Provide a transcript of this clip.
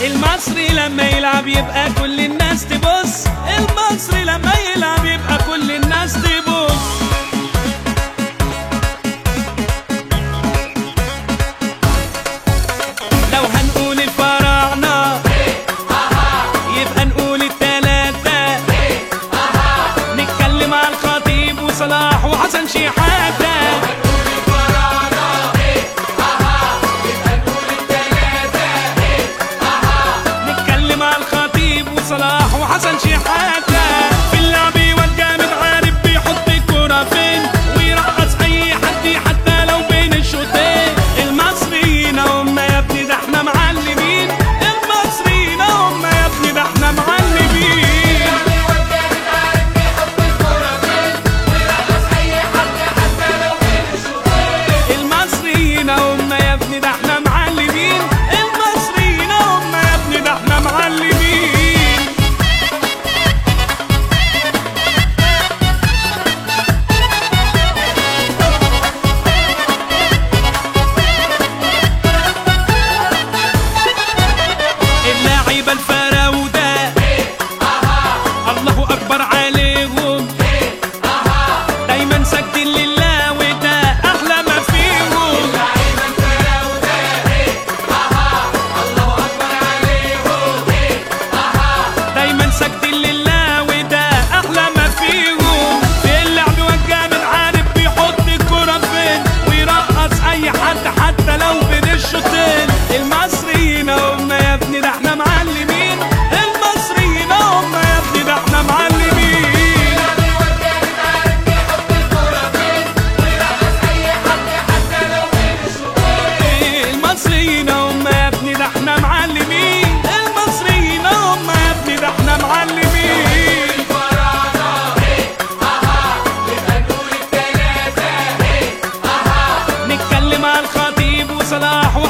المصري لما يلعب يبقى كل الناس تبص المصري لما يلعب يبقى كل الناس تبص لو هنقول الفراعنة يبقى نقول التلاتة نتكلم على الخطيب وصلاح وحسن شحاتة نتكلم على الخطيب وصلاح وحسن شحاتة في اللعب والجامد عارف بيحط الكرة فين ويرقص أي حد حتى لو بين الشوطين المصريين هم يا ابني ده احنا معلمين المصريين هم يا ابني ده احنا معلمين المصريين هم يا ابني ده احنا معلمين المصريين هم يا ابني ده احنا معلمين اللاعيبه الفراوده الله اكبر عليهم دايما سجل لله وده احلى ما فيهم دايما سجل لله وده احلى ما فيهم في اللعب والجامد عارف بيحط الكرة فين ويرقص اي حد حتى لو بين الشوطين المصريين هم يا ابني ده احنا معلمين المصريين هم يا ابني ده احنا معلمين المصريين هم يا ابني ده احنا معلمين المصريين هم يا ابني ده احنا معلمين نتكلم على الخطيب وصلاح